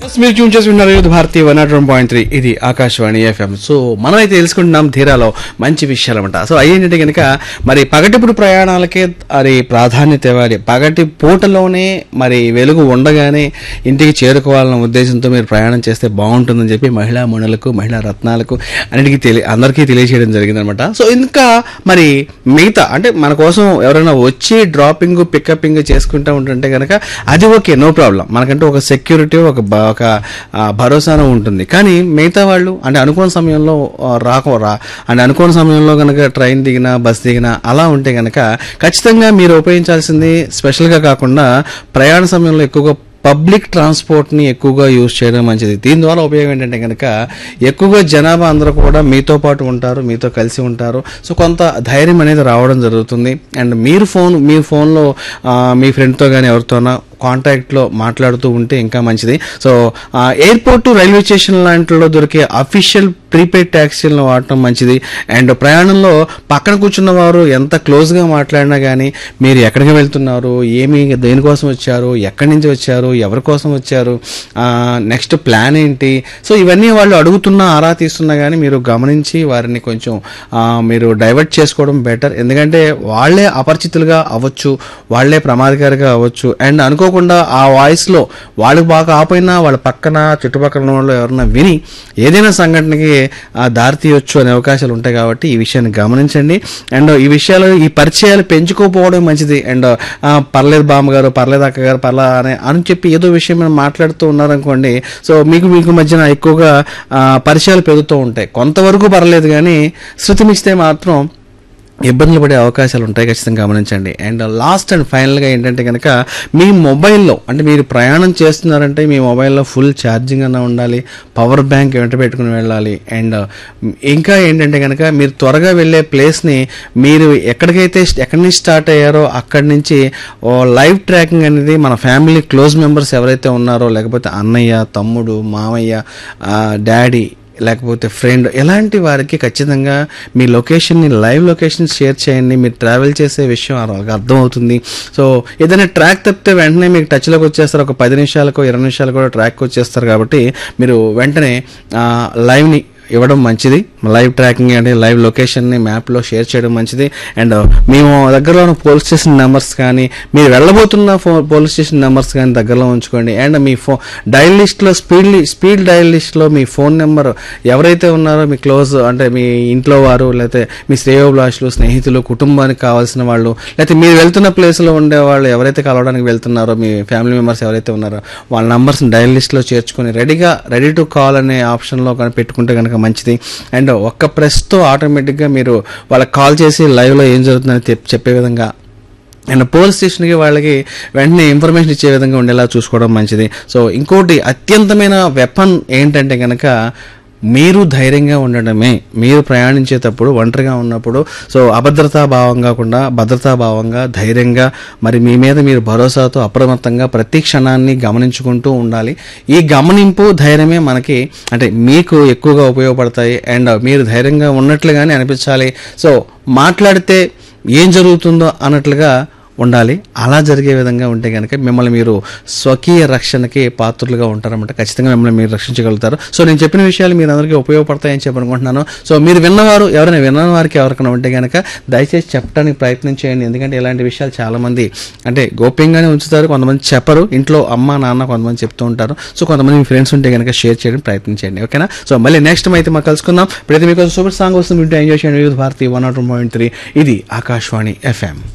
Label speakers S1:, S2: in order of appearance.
S1: Yes, మీరు tune చేసి ఉన్నారు youth Bharati one nought one point three ఇది ఆకాశవాణి ఎఫ్ఎం సో మనం అయితే తెలుసుకుంటున్నాం ధీరాలో మంచి విషయాలు అనమాట సో అయ్యేంటంటే కనుక మరి పగటిప్పుడు ప్రయాణాలకే అది ప్రాధాన్యత ఇవ్వాలి పగటి పూటలోనే మరి వెలుగు ఉండగానే ఇంటికి చేరుకోవాలన్న ఉద్దేశంతో మీరు ప్రయాణం చేస్తే బాగుంటుందని చెప్పి మహిళా మణులకు మహిళా రత్నాలకు అన్నిటికీ తెలియ అందరికీ తెలియజేయడం జరిగిందనమాట సో ఇంకా మరి మిగతా అంటే మన కోసం ఎవరైనా వచ్చి డ్రాపింగ్ పికపింగ్ చేసుకుంటూ ఉంటుంటే కనుక అది ఓకే నో ప్రాబ్లం మనకంటూ ఒక సెక్యూరిటీ ఒక బ- ఒక ఆ, భరోసాను ఉంటుంది కానీ మిగతా వాళ్ళు అంటే అనుకోని సమయంలో ఆ, రాక రా అంటే అనుకోని సమయంలో కనుక ట్రైన్ దిగినా బస్ దిగినా అలా ఉంటే కనుక ఖచ్చితంగా మీరు ఉపయోగించాల్సింది స్పెషల్గా కాకుండా ప్రయాణ సమయంలో ఎక్కువగా పబ్లిక్ ట్రాన్స్పోర్ట్ని ఎక్కువగా యూజ్ చేయడం మంచిది దీని ద్వారా ఉపయోగం ఏంటంటే కనుక ఎక్కువగా జనాభా అందరూ కూడా మీతో పాటు ఉంటారు మీతో కలిసి ఉంటారు సో కొంత ధైర్యం అనేది రావడం జరుగుతుంది అండ్ మీరు ఫోన్ మీ ఫోన్లో ఆ, మీ ఫ్రెండ్తో కానీ ఎవరితోనా కాంటాక్ట్లో మాట్లాడుతూ ఉంటే ఇంకా మంచిది సో ఆ, ఎయిర్పోర్ట్ రైల్వే స్టేషన్ లాంటిలో దొరికే అఫీషియల్ ప్రీపెయిడ్ ట్యాక్సీలను వాడటం మంచిది అండ్ ప్రయాణంలో పక్కన కూర్చున్న వారు ఎంత క్లోజ్గా మాట్లాడినా కానీ మీరు ఎక్కడికి వెళ్తున్నారు ఏమి దేనికోసం వచ్చారు ఎక్కడి నుంచి వచ్చారు ఎవరి కోసం వచ్చారు నెక్స్ట్ ప్లాన్ ఏంటి సో ఇవన్నీ వాళ్ళు అడుగుతున్నా ఆరా తీస్తున్నా కానీ మీరు గమనించి వారిని కొంచెం ఆ, మీరు డైవర్ట్ చేసుకోవడం బెటర్ ఎందుకంటే వాళ్ళే అపరిచితులుగా అవ్వచ్చు వాళ్ళే ప్రమాదకారిగా అవ్వచ్చు అండ్ అనుకోకుండా ఆ వాయిస్లో వాళ్ళకి బాగా ఆపోయినా వాళ్ళ పక్కన చుట్టుపక్కల ఉన్న వాళ్ళు ఎవరన్నా విని ఏదైనా సంఘటనకి ఆ, దారి తీయొచ్చు అనే అవకాశాలు ఉంటాయి కాబట్టి ఈ విషయాన్ని గమనించండి అండ్ ఈ విషయాలు ఈ పరిచయాలు పెంచుకోకపోవడం మంచిది అండ్ ఆ, పర్లేదు బామ్మగారు పర్లేదు అక్కగారు పర్లా అని అని చెప్పి ఏదో విషయం మనం మాట్లాడుతూ ఉన్నారనుకోండి సో మీకు మీకు మధ్యన ఎక్కువగా ఆ, పరిచయాలు పెరుగుతూ ఉంటాయి కొంతవరకు పర్లేదు కానీ శృతి మిస్తే మాత్రం ఇబ్బందులు పడే అవకాశాలు ఉంటాయి ఖచ్చితంగా గమనించండి అండ్ లాస్ట్ అండ్ ఫైనల్గా ఏంటంటే కనుక మీ మొబైల్లో అంటే మీరు ప్రయాణం చేస్తున్నారంటే మీ మొబైల్లో ఫుల్ ఛార్జింగ్ అన్న ఉండాలి పవర్ బ్యాంక్ వెంట పెట్టుకుని వెళ్ళాలి అండ్ ఇంకా ఏంటంటే కనుక మీరు త్వరగా వెళ్ళే ప్లేస్ని మీరు ఎక్కడికైతే ఎక్కడి నుంచి స్టార్ట్ అయ్యారో అక్కడి నుంచి ఓ లైవ్ ట్రాకింగ్ అనేది మన ఫ్యామిలీ క్లోజ్ మెంబర్స్ ఎవరైతే ఉన్నారో లేకపోతే అన్నయ్య తమ్ముడు మామయ్య డాడీ లేకపోతే ఫ్రెండ్ ఎలాంటి వారికి ఖచ్చితంగా మీ లొకేషన్ని లైవ్ లొకేషన్ షేర్ చేయండి మీరు ట్రావెల్ చేసే విషయం వాళ్ళకి అర్థమవుతుంది సో ఏదైనా ట్రాక్ తప్పితే వెంటనే మీకు టచ్లోకి వచ్చేస్తారు ఒక పది నిమిషాలకు ఇరవై నిమిషాలు కూడా ట్రాక్ వచ్చేస్తారు కాబట్టి మీరు వెంటనే ఆ, లైవ్ని ఇవ్వడం మంచిది లైవ్ ట్రాకింగ్ అంటే లైవ్ లొకేషన్ని మ్యాప్లో షేర్ చేయడం మంచిది అండ్ మేము దగ్గరలో ఉన్న పోలీస్ స్టేషన్ నెంబర్స్ కానీ మీరు వెళ్ళబోతున్న ఫో పోలీస్ స్టేషన్ నెంబర్స్ కానీ దగ్గరలో ఉంచుకోండి అండ్ మీ ఫో డైల్ లిస్ట్లో స్పీడ్ స్పీడ్ డైల్ లిస్ట్లో మీ ఫోన్ నెంబర్ ఎవరైతే ఉన్నారో మీ క్లోజ్ అంటే మీ ఇంట్లో వారు లేకపోతే మీ శ్రేయోభిలాషులు స్నేహితులు కుటుంబానికి కావాల్సిన వాళ్ళు లేకపోతే మీరు వెళ్తున్న ప్లేస్లో ఉండే వాళ్ళు ఎవరైతే కలవడానికి వెళ్తున్నారో మీ ఫ్యామిలీ మెంబర్స్ ఎవరైతే ఉన్నారో వాళ్ళ నంబర్స్ని డైల్ లిస్ట్లో చేర్చుకొని రెడీగా రెడీ టు కాల్ అనే ఆప్షన్లో కానీ పెట్టుకుంటే కనుక మంచిది అండ్ ఒక్క ప్రెస్తో ఆటోమేటిక్గా మీరు వాళ్ళకి కాల్ చేసి లైవ్లో ఏం జరుగుతుందని తెప్- చెప్పే విధంగా అండ్ పోలీస్ స్టేషన్కి వాళ్ళకి వెంటనే ఇన్ఫర్మేషన్ ఇచ్చే విధంగా ఉండేలా చూసుకోవడం మంచిది సో ఇంకోటి అత్యంతమైన వెపన్ ఏంటంటే కనుక మీరు ధైర్యంగా ఉండడమే మీరు ప్రయాణించేటప్పుడు ఒంటరిగా ఉన్నప్పుడు సో అభద్రతా భావం కాకుండా భద్రతా భావంగా ధైర్యంగా మరి మీ మీద మీరు భరోసాతో అప్రమత్తంగా ప్రతి క్షణాన్ని గమనించుకుంటూ ఉండాలి ఈ గమనింపు ధైర్యమే మనకి అంటే మీకు ఎక్కువగా ఉపయోగపడతాయి అండ్ మీరు ధైర్యంగా ఉన్నట్లుగానే అనిపించాలి సో మాట్లాడితే ఏం జరుగుతుందో అన్నట్లుగా ఉండాలి అలా జరిగే విధంగా ఉంటే కనుక మిమ్మల్ని మీరు స్వకీయ రక్షణకి పాత్రులుగా ఉంటారన్నమాట ఖచ్చితంగా మిమ్మల్ని మీరు రక్షించగలుగుతారు సో నేను చెప్పిన విషయాలు మీరు అందరికీ ఉపయోగపడతాయని చెప్పనుకుంటున్నాను సో మీరు విన్నవారు ఎవరైనా విన్న వారికి ఎవరికైనా ఉంటే కనుక దయచేసి చెప్పడానికి ప్రయత్నం చేయండి ఎందుకంటే ఇలాంటి విషయాలు చాలామంది అంటే గోప్యంగానే ఉంచుతారు కొంతమంది చెప్పరు ఇంట్లో అమ్మ నాన్న కొంతమంది చెప్తూ ఉంటారు సో కొంతమంది మీ ఫ్రెండ్స్ ఉంటే కనుక షేర్ చేయడం ప్రయత్నం చేయండి ఓకేనా సో మళ్ళీ నెక్స్ట్ అయితే మాకు కలుసుకుందాం ఇప్పుడైతే మీకు సూపర్ సాంగ్ వస్తుంది వింటూ ఎంజాయ్ చేయండి youth Bharati one nought point three ఇది ఆకాశవాణి ఎఫ్ఎం